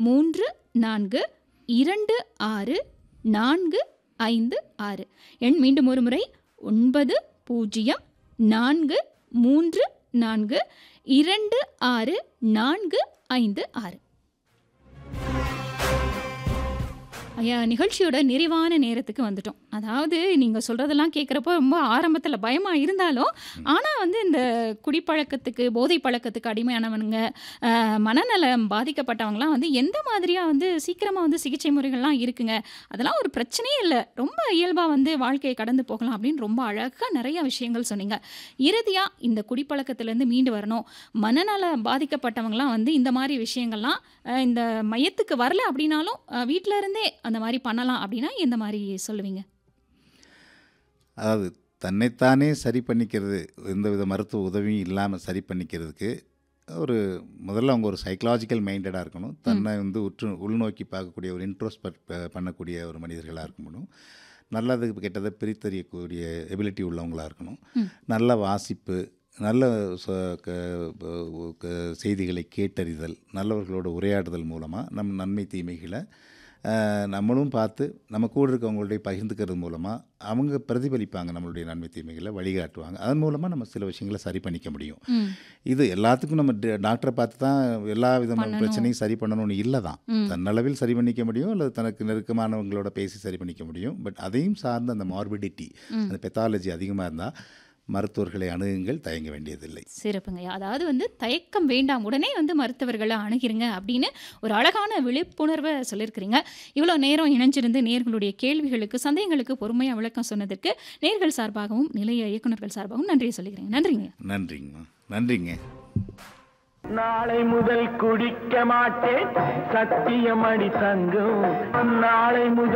மூன்று நான்கு இரண்டு ஆறு நான்கு ஐந்து ஆறு எண் மீண்டும் ஒரு முறை ஒன்பது பூஜ்ஜியம் நான்கு மூன்று நான்கு இரண்டு ஆறு நான்கு ஐந்து ஆறு ஐயா நிகழ்ச்சியோட நிறைவான நேரத்துக்கு வந்துட்டோம் அதாவது நீங்கள் சொல்கிறதெல்லாம் கேட்குறப்போ ரொம்ப ஆரம்பத்தில் பயமாக இருந்தாலும் ஆனால் வந்து இந்த குடிப்பழக்கத்துக்கு போதை பழக்கத்துக்கு அடிமையானவனுங்க அஹ், மனநலம் பாதிக்கப்பட்டவங்கலாம் வந்து எந்த மாதிரியாக வந்து சீக்கிரமாக வந்து சிகிச்சை முறைகள்லாம் இருக்குங்க அதெல்லாம் ஒரு பிரச்சனையே இல்லை ரொம்ப இயல்பாக வந்து வாழ்க்கையை கடந்து போகலாம் அப்படின்னு ரொம்ப அழகாக நிறைய விஷயங்கள் சொன்னீங்க இறுதியாக இந்த குடிப்பழக்கத்திலேருந்து மீண்டு வரணும் மனநல பாதிக்கப்பட்டவங்கலாம் வந்து இந்த மாதிரி விஷயங்கள்லாம் அஹ், இந்த மையத்துக்கு வரல அப்படின்னாலும் அஹ், வீட்ல இருந்தே அந்த மாதிரி பண்ணலாம் அப்படின்னா எந்த மாதிரி சொல்லுவீங்க அதாவது தன்னைத்தானே சரி பண்ணிக்கிறது எந்த வித மருத்துவ உதவியும் இல்லாமல் சரி பண்ணிக்கிறதுக்கு ஒரு முதல்ல அவங்க ஒரு சைக்கலாஜிக்கல் மைண்டடாக இருக்கணும் தன்னை வந்து உற்று உள்நோக்கி பார்க்கக்கூடிய ஒரு இன்ட்ரோஸ்பெக்ட் பண்ணக்கூடிய ஒரு மனிதர்களாக இருக்கணும் நல்லது கெட்டதை பிரித்தறியக்கூடிய எபிலிட்டி உள்ளவங்களாக இருக்கணும் ம். நல்ல வாசிப்பு நல்ல ச- க- க- செய்திகளை கேட்டறிதல் நல்லவர்களோட உரையாடுதல் மூலமாக நம் நன்மை தீமைகளை அஹ், நம்மளும் பார்த்து நம்ம கூட இருக்கவங்களுடைய பகிர்ந்துக்கிறது மூலமாக அவங்க பிரதிபலிப்பாங்க நம்மளுடைய நன்மை தீமைகளை வழிகாட்டுவாங்க அதன் மூலமாக நம்ம சில விஷயங்களை சரி பண்ணிக்க முடியும் ம் இது எல்லாத்துக்கும் நம்ம ட- டாக்டரை பார்த்து தான் எல்லா விதமான பண்ணணும். பிரச்சனையும் சரி பண்ணணும்னு இல்லை தான் ம். தன்னளவில் சரி பண்ணிக்க முடியும் அல்லது தனக்கு நெருக்கமானவங்களோட பேசி சரி பண்ணிக்க முடியும் பட் அதையும் சார்ந்த அந்த மார்பிடிட்டி ம். அந்த பெத்தாலஜி அதிகமாக இருந்தால் மருத்துவர்களை அணுகுங்கள் தயங்க வேண்டியதில்லை சிறப்புங்கய்யா அதாவது வந்து தயக்கம் வேண்டாம் உடனே வந்து மருத்துவர்களை அணுகிருங்க அப்படின்னு ஒரு அழகான விழிப்புணர்வை சொல்லியிருக்கிறீங்க இவ்வளோ நேரம் இணைஞ்சிருந்து நேர்களுடைய கேள்விகளுக்கு சந்தேகங்களுக்கு பொறுமையாக விளக்கம் சொன்னதற்கு நேர்கள் சார்பாகவும் நிலைய இயக்குனர்கள் சார்பாகவும் நன்றியை சொல்லிக்கிறேங்க நன்றிங்க நன்றிங்கம்மா நன்றிங்க நாளை முதல் குடிக்க மாட்டேன் சத்தியம் அடி தங்கம் நாளை முதல்